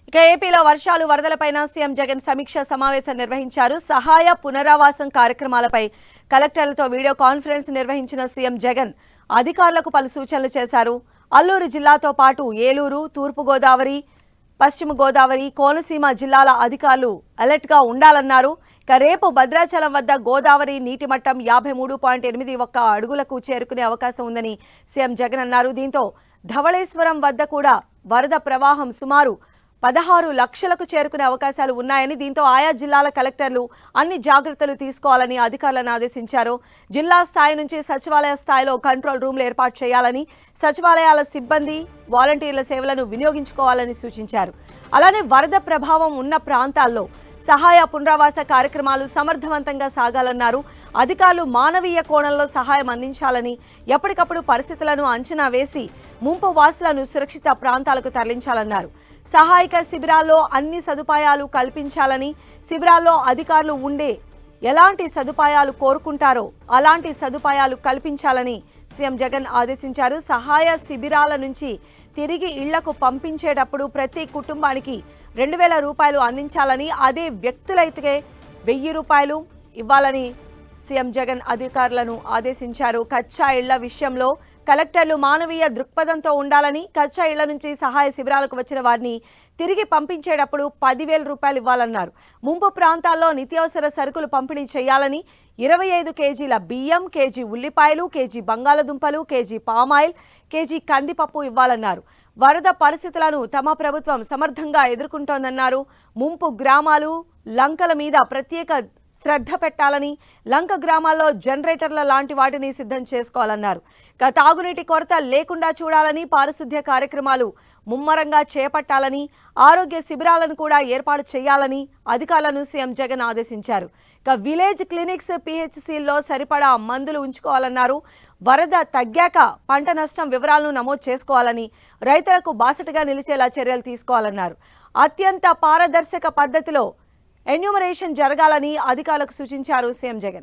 ఇక ఏపీలో వర్షాలు వరదలపైన సీఎం జగన్ సమీక్ష సమావేశం నిర్వహించారు సహాయ పునరావాసం కార్యక్రమాలపై కలెక్టర్లతో వీడియో కాన్ఫరెన్స్ నిర్వహించిన సీఎం జగన్ అధికారులకు పలు సూచనలు చేశారు అల్లూరు జిల్లాతో పాటు ఏలూరు తూర్పుగోదావరి పశ్చిమ గోదావరి కోనసీమ జిల్లాల అధికారులు అలర్ట్గా ఉండాలన్నారు ఇక రేపు భద్రాచలం వద్ద గోదావరి నీటి మట్టం యాభై మూడు పాయింట్ ఎనిమిది ఒక్క అడుగులకు చేరుకునే అవకాశం ఉందని సీఎం జగన్ అన్నారు దీంతో ధవళేశ్వరం వద్ద కూడా వరద ప్రవాహం సుమారు పదహారు లక్షలకు చేరుకునే అవకాశాలు ఉన్నాయని దీంతో ఆయా జిల్లాల కలెక్టర్లు అన్ని జాగ్రత్తలు తీసుకోవాలని అధికారులను ఆదేశించారు జిల్లా స్థాయి నుంచి సచివాలయ స్థాయిలో కంట్రోల్ రూమ్లు ఏర్పాటు చేయాలని సచివాలయాల సిబ్బంది వాలంటీర్ల సేవలను వినియోగించుకోవాలని సూచించారు అలానే వరద ప్రభావం ఉన్న ప్రాంతాల్లో సహాయ పునరావాస కార్యక్రమాలు సమర్థవంతంగా సాగాలన్నారు అధికారులు మానవీయ కోణంలో సహాయం అందించాలని ఎప్పటికప్పుడు పరిస్థితులను అంచనా వేసి ముంపు వాసులను సురక్షిత ప్రాంతాలకు తరలించాలన్నారు సహాయక శిబిరాల్లో అన్ని సదుపాయాలు కల్పించాలని శిబిరాల్లో అధికారులు ఉండే ఎలాంటి సదుపాయాలు కోరుకుంటారో అలాంటి సదుపాయాలు కల్పించాలని సీఎం జగన్ ఆదేశించారు సహాయ శిబిరాల నుంచి తిరిగి ఇళ్లకు పంపించేటప్పుడు ప్రతి కుటుంబానికి రెండు వేల రూపాయలు అందించాలని అదే వ్యక్తులైతే వెయ్యి రూపాయలు ఇవ్వాలని సీఎం జగన్ అధికారులను ఆదేశించారు కచ్చా ఇళ్ల విషయంలో కలెక్టర్లు మానవీయ దృక్పథంతో ఉండాలని కచ్చా ఇళ్ల నుంచి సహాయ శిబిరాలకు వచ్చిన వారిని తిరిగి పంపించేటప్పుడు పదివేల రూపాయలు ఇవ్వాలన్నారు ముంపు ప్రాంతాల్లో నిత్యావసర సరుకులు పంపిణీ చేయాలని ఇరవై ఐదు కేజీల బియ్యం కేజీ ఉల్లిపాయలు కేజీ బంగాళదుంపలు కేజీ పామాయిల్ కేజీ కందిపప్పు ఇవ్వాలన్నారు వరద పరిస్థితులను తమ ప్రభుత్వం సమర్థంగా ఎదుర్కొంటోందన్నారు ముంపు గ్రామాలు లంకల మీద ప్రత్యేక శ్రద్ధ పెట్టాలని లంక గ్రామాల్లో జనరేటర్ల లాంటి వాటిని సిద్ధం చేసుకోవాలన్నారు ఇక తాగునీటి కొరత లేకుండా చూడాలని పారిశుద్ధ్య కార్యక్రమాలు ముమ్మరంగా చేపట్టాలని ఆరోగ్య శిబిరాలను కూడా ఏర్పాటు చేయాలని అధికారులను సీఎం జగన్ ఆదేశించారు ఇక విలేజ్ క్లినిక్స్ పిహెచ్సిల్లో సరిపడా మందులు ఉంచుకోవాలన్నారు వరద తగ్గాక పంట నష్టం వివరాలను నమోదు చేసుకోవాలని రైతులకు బాసటగా నిలిచేలా చర్యలు తీసుకోవాలన్నారు అత్యంత పారదర్శక పద్ధతిలో ఎన్యూమరేషన్ జరగాలని అధికారులకు సూచించారు సీఎం జగన్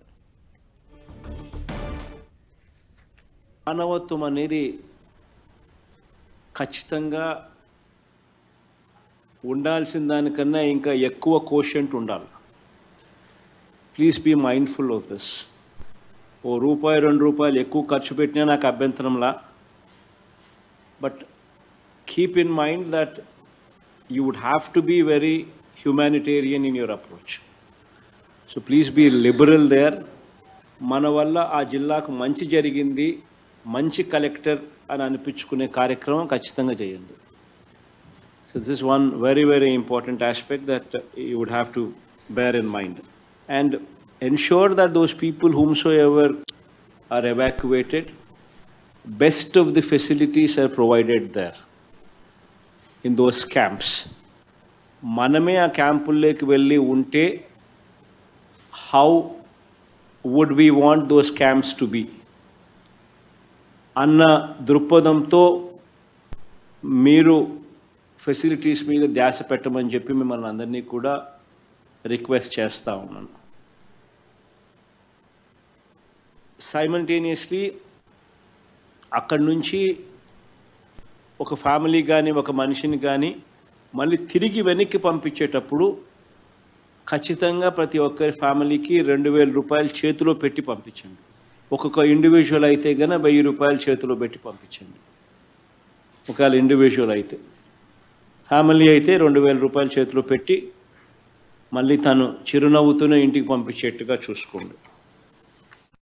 మానవత్వం అనేది ఖచ్చితంగా ఉండాల్సిన దానికన్నా ఇంకా ఎక్కువ కోషంట్ ఉండాలి please be mindful of this ఓ రూపాయి రెండు రూపాయలు ఎక్కువ ఖర్చు పెట్టినా నాకు అభ్యంతరంలా but keep in mind that you would have to be very humanitarian in your approach so please be liberal there మన వల్ల ఆ జిల్లాకు మంచి జరిగింది మంచి కలెక్టర్ అని అనిపించుకునే కార్యక్రమం ఖచ్చితంగా చేయండి so this is one very very important aspect that you would have to bear in mind and ensure that those people whomsoever are evacuated best of the facilities are provided there in those camps మనమే ఆ క్యాంపుల్లోకి వెళ్ళి ఉంటే how would we want those camps to be అన్న దృక్పథంతో మీరు facilities మీద ధ్యాస పెట్టమని చెప్పి మిమ్మల్ని అందరినీ కూడా రిక్వెస్ట్ చేస్తూ ఉన్నాను సైమల్టేనియస్లీ అక్కడి నుంచి ఒక ఫ్యామిలీ కానీ ఒక మనిషిని కానీ మళ్ళీ తిరిగి వెనక్కి పంపించేటప్పుడు ఖచ్చితంగా ప్రతి ఒక్కరి ఫ్యామిలీకి రెండు వేల రూపాయలు చేతిలో పెట్టి పంపించండి ఒక్కొక్క ఇండివిజువల్ అయితే గన వెయ్యి రూపాయలు చేతిలో పెట్టి పంపించండి ఒకవేళ ఇండివిజువల్ అయితే ఫ్యామిలీ అయితే రెండు వేల రూపాయలు చేతిలో పెట్టి మళ్ళీ తను చిరునవ్వుతూనే ఇంటికి పంపించేట్టుగా చూసుకోండి